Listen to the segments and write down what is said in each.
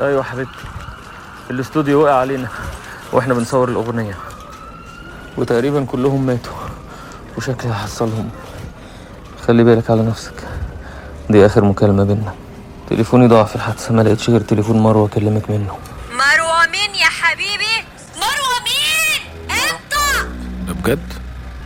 ايوه حبيبتي الاستوديو وقع علينا واحنا بنصور الاغنيه وتقريبا كلهم ماتوا وشكلي هحصلهم خلي بالك على نفسك دي اخر مكالمه بينا تليفوني ضاع في الحادثه ما لقيتش غير تليفون مروه اكلمك منه مروة مين يا حبيبي مروة مين انت ده بجد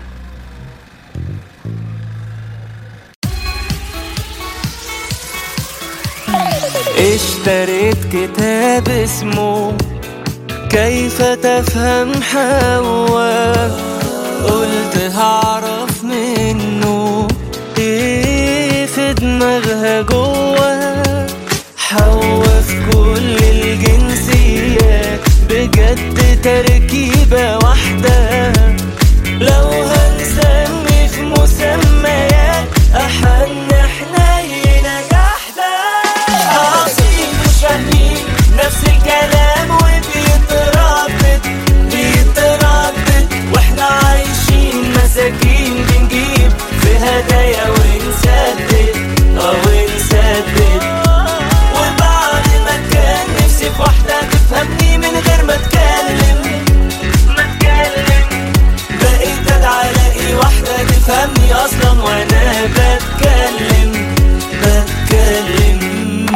اشتريت كتاب اسمه كيف تفهم حواء قلت هعرف منه ايه في دماغها جوه حواء في كل الجنسيات بجد تركيبة واحدة لو هنسمي في مسميات أحن حنينة جحدة عظيم مش فاهمين نفس الكلام وبيتردد بيتردد واحنا عايشين مساكين بنجيب في هدايا ونسدد اه ونسدد وبعد ما كان نفسي في واحدة تفهمني من غير ما اتكلم ما اتكلم بقيت ادعى الاقي واحدة تفهمني اصلا وانا بتكلم بتكلم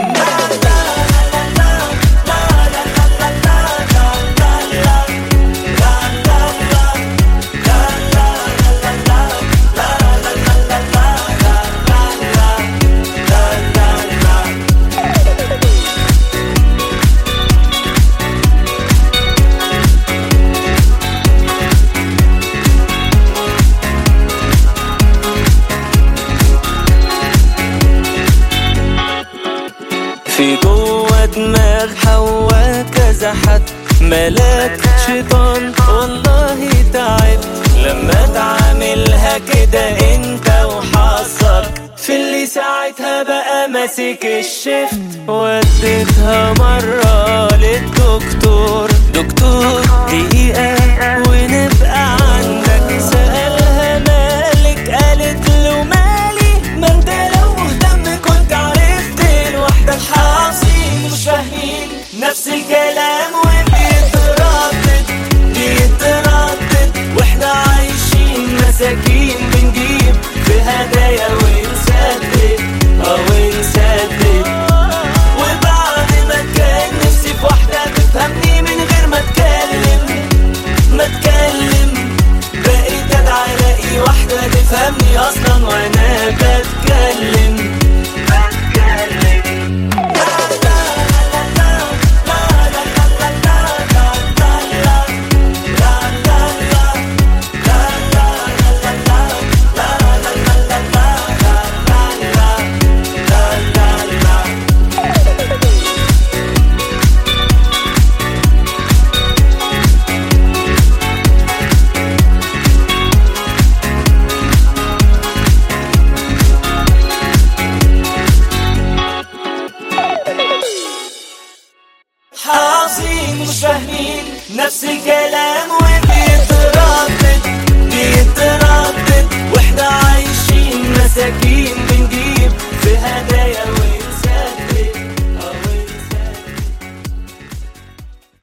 في جوه دماغ حوا كذا حد ملاك شيطان والله تعبت لما تعاملها كده انت وحظك في اللي ساعتها بقى ماسك الشفت وديتها مرة للدكتور دكتور دقيقة